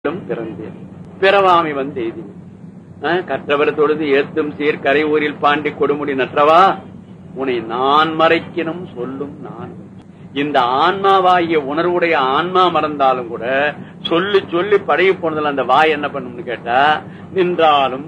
மீண்டும் பிறந்தேன் பிறவாமை வந்து எய்தினேன் அஹ், கற்றவர் தொழுது ஏத்தும் சீர் கரை ஊரில் பாண்டி கொடுமுடி நற்றவா உன்னை நான் மறைக்கினும் சொல்லும் நான் இந்த ஆன்மாவாகிய உணர்வுடைய ஆன்மா மறந்தாலும் கூட சொல்லி சொல்லி பழகி போனதுல அந்த வாய் என்ன பண்ணும்னு கேட்டா நின்றாலும்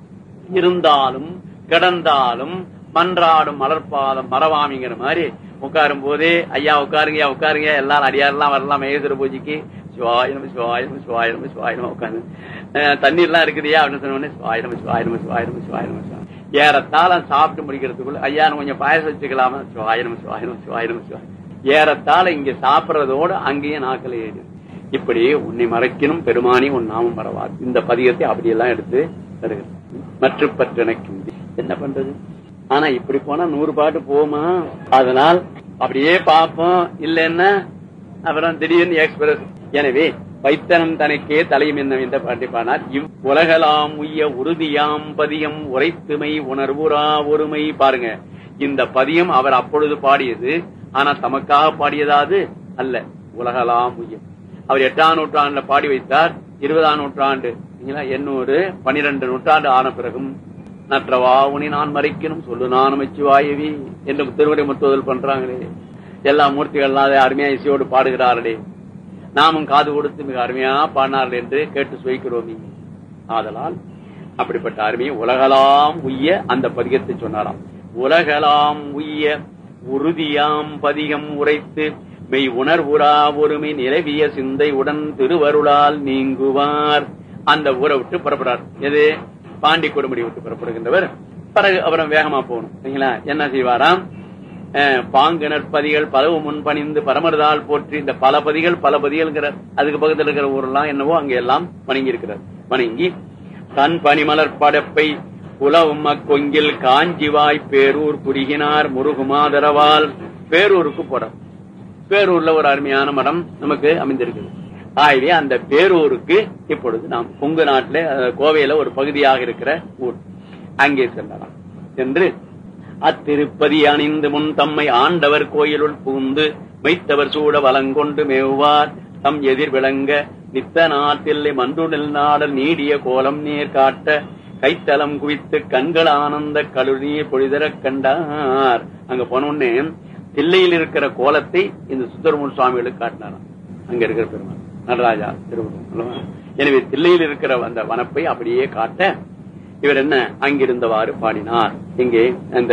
இருந்தாலும் கிடந்தாலும் மன்றாடும் மலர்பாதம் மறவாமிங்கிற மாதிரி உட்காரும் போதே ஐயா உட்காருங்க உட்காருங்க எல்லாரும் அடியாரெல்லாம் வரலாம் மேகசுர பூஜைக்கு சிவாயிரம் சிவாயிரம் சிவாயிரம் சிவாயிரம் உட்காந்து தண்ணீர்லாம் இருக்குதுயா அப்படின்னு சொன்ன உடனே சிவாயிரம் சிவாயிரம் சிவாயிரம் சிவாயிரம் சிவாயிரம் ஏறத்தாழ சாப்பிட்டு முடிக்கிறதுக்குள்ள ஐயா நான் கொஞ்சம் பாயசம் வச்சுக்கலாமா சிவாயிரம் சிவாயிரம் சிவாயிரம் சிவாயிரம் ஏறத்தாழ இங்க சாப்பிடுறதோட அங்கேயே நாக்கில் ஏடு இப்படி உன்னை மறைக்கணும் பெருமானி உன் நாமம் மறவாது இந்த பதிகத்தை அப்படியெல்லாம் எடுத்து தருகிறது மற்ற பற்றனைக்கும் என்ன பண்றது ஆனா இப்படி போனா நூறு பாட்டு போகுமா அதனால் அப்படியே பார்ப்போம் இல்லைன்னா அப்புறம் திடீர்னு எக்ஸ்பிரஸ் எனவே வைத்தனம் தனக்கே தலையும் என்ன என்ற பாட்டை பாடினார் இவ் உலகலாம் உய்ய உறுதியாம் பதியம் உரைத்துமை உணர்வுரா ஒருமை பாருங்க இந்த பதியம் அவர் அப்பொழுது பாடியது ஆனா தமக்காக பாடியதாது அல்ல உலகலாம் உய்யம் அவர் எட்டாம் நூற்றாண்டுல பாடி வைத்தார் இருபதாம் நூற்றாண்டு சரிங்களா? எண்ணூறு பனிரெண்டு நூற்றாண்டு ஆன பிறகும் நற்றவா உனி நான் மறைக்கணும் சொல்லு நான் அமைச்சுவாயவி என்று திருவடி முற்றுதல் பண்றாங்களே எல்லா மூர்த்திகள்லாம் அதை அருமையா இசையோடு பாடுகிறார்களே நாமும் காது கொடுத்து மிக அருமையா பாடினார்கள் என்று கேட்டு சுவைக்கிறோமே ஆதலால் அப்படிப்பட்ட அருமையை உலகலாம் உய்ய அந்த பதிகத்தை சொன்னாராம் உலகலாம் உய்ய உறுதியாம் பதிகம் உரைத்து மெய் உணர்வுரா ஒருமை நிலவிய சிந்தை உடன் திருவருளால் நீங்குவார் அந்த ஊரை விட்டு புறப்படுறார் எது பாண்டி கொடுமுடி விட்டு புறப்படுகின்றவர் பிறகு அப்புறம் வேகமா போகணும் சரிங்களா என்ன செய்வாராம் அஹ், பாங்கினர் பதிகள் பலவு முன் பணிந்து பரமர்தால் போற்றி இந்த பல பதிகள் பல பதிகள்ங்கிறார் அதுக்கு பக்கத்துல இருக்கிற ஊரெல்லாம் என்னவோ அங்க எல்லாம் வணங்கி இருக்கிறார் வணங்கி தன் பனிமலர் படப்பை புலவும் அக்கொங்கில் காஞ்சிவாய் பேரூர் புரிகினார் முருகுமாதரவால் பேரூருக்கு போறார் பேரூர்ல ஒரு அருமையான மடம் நமக்கு அமைந்திருக்குது ஆகவே அந்த பேரூருக்கு இப்பொழுது நாம் கொங்கு நாட்டில அஹ், கோவையில ஒரு பகுதியாக இருக்கிற ஊர் அங்கே செல்லலாம் சென்று அத்திருப்பதி அணிந்து முன் தம்மை ஆண்டவர் கோயிலுள் புகுந்து மெய்த்தவர் சூட வலங்கொண்டு மேவுவார் தம் எதிர் விளங்க நித்த நாட்டில்லை மன்றுடல் நாடல் நீடிய கோலம் நீர் காட்ட கைத்தலம் குவித்து கண்கள் ஆனந்த கழுநீர் பொழிதரக் கண்டார் அங்க போன உடனே தில்லையில் இருக்கிற கோலத்தை இந்த சுந்தரமூர் சுவாமிகளுக்கு காட்டினாராம் அங்க இருக்கிற பெருமாள் நடராஜா திருவள்ளுவர் அல்லவா? எனவே தில்லையில் இருக்கிற அந்த வனப்பை அப்படியே காட்ட இவர் என்ன அங்கிருந்தவாறு பாடினார் இங்கே அந்த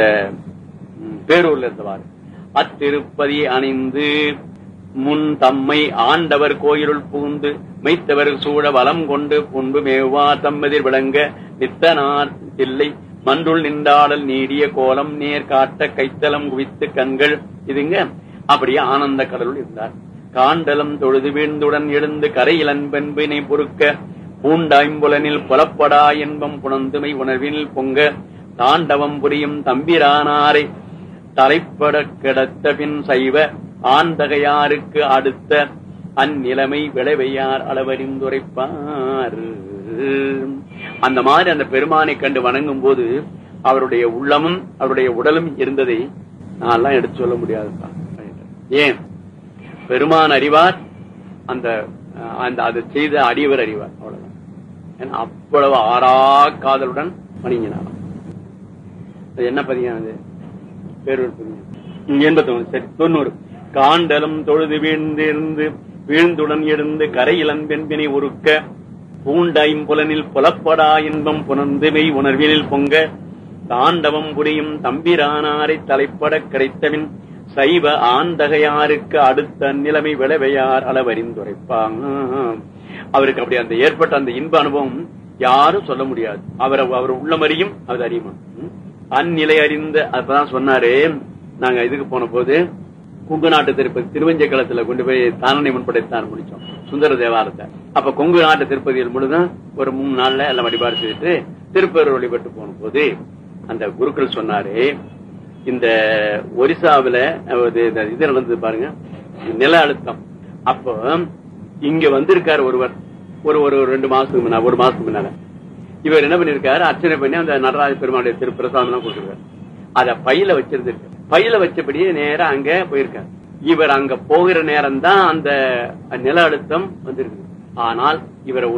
ம், பேரூர்ல இருந்தவாறு அத்திருப்பதி அணிந்து முன் தம்மை ஆண்டவர் கோயிலுள் புகுந்து மெய்த்தவர் சூழ வலம் கொண்டு புன்பு மேவா தம்மதிர் விளங்க நித்தனார் தில்லை மன்றுள் நின்றாடல் நீடிய கோலம் நேர் காட்ட கைத்தலம் குவித்து கண்கள் இதுங்க அப்படியே ஆனந்த கடலுள் இருந்தார் காண்டலம் தொழுது வீழ்ந்துடன் எழுந்து கரையிலன் பெண்பினை பொறுக்க பூண்டாய்ம்புலனில் புலப்படா என்பம் புணந்துமை உணர்வினில் பொங்க தாண்டவம் புரியும் தம்பிரானாரை தலைப்பட கிடத்த பின் சைவ ஆந்தகையாருக்கு அடுத்த அந்நிலைமை விளைவையார் அளவறிந்துரைப்பார் அந்த மாதிரி அந்த பெருமானை கண்டு வணங்கும் போது அவருடைய உள்ளமும் அவருடைய உடலும் இருந்ததை நான் எடுத்து சொல்ல முடியாதுப்பா ஏன் பெருமான் அறிவார் அந்த அந்த அதை செய்த அடியவர் அறிவார் அவ்வளவுதான் ஏன்னா அவ்வளவு ஆறா காதலுடன் வணங்கினாராம் அது என்ன பதியம் அது பேரூர் பதியம் எண்பத்தி ஒண்ணு சரி தொண்ணூறு காண்டலும் தொழுது வீழ்ந்திருந்து வீழ்ந்துடன் எழுந்து கரையிலன் பெண்பினை உருக்க பூண்டைம்புலனில் புலப்படா இன்பம் புணர்ந்துமை உணர்வினில் பொங்க தாண்டவம் புரியும் தம்பிரானாரை தலைப்பட கிடைத்தபின் சைவ ஆந்தகையாருக்கு அடுத்த நிலைமை விளைவையார் அளவறிந்துரைப்பாங்க அவருக்கு அப்படி அந்த ஏற்பட்ட அந்த இன்ப அனுபவம் யாரும் சொல்ல முடியாது அவர் அவர் உள்ளமறியும் அது அறியுமா ம்? அந்நிலை அறிந்த அப்பதான் சொன்னாரு நாங்க இதுக்கு போன போது கொங்கு நாட்டு திருப்பதி திருவஞ்சக்களத்துல கொண்டு போய் தானனை முன்படைத்தான் முடிச்சோம் சுந்தர தேவாலயத்தை அப்ப கொங்கு நாட்டு திருப்பதியில் முழுதும் ஒரு மூணு நாள்ல எல்லாம் வழிபாடு செய்துட்டு திருப்பேர் வழிபட்டு போன போது அந்த குருக்கள் சொன்னாரு இந்த ஒரிசாவில ஒரு இந்த இது நடந்தது பாருங்க நில அழுத்தம் அப்போ இங்க வந்திருக்காரு ஒருவர் ஒரு ஒரு ரெண்டு மாசத்துக்கு முன்னால ஒரு மாசத்துக்கு முன்னால இவர் என்ன பண்ணிருக்காரு அர்ச்சனை பண்ணி அந்த நடராஜ பெருமாளுடைய திருப்பிரசாதம் எல்லாம் கொடுத்துருக்காரு அத பையில வச்சிருந்திருக்கு பையில வச்சபடியே நேரா அங்க போயிருக்காரு இவர் அங்க போகிற நேரம் தான் அந்த நில அழுத்தம் வந்திருக்கு ஆனால் இவரை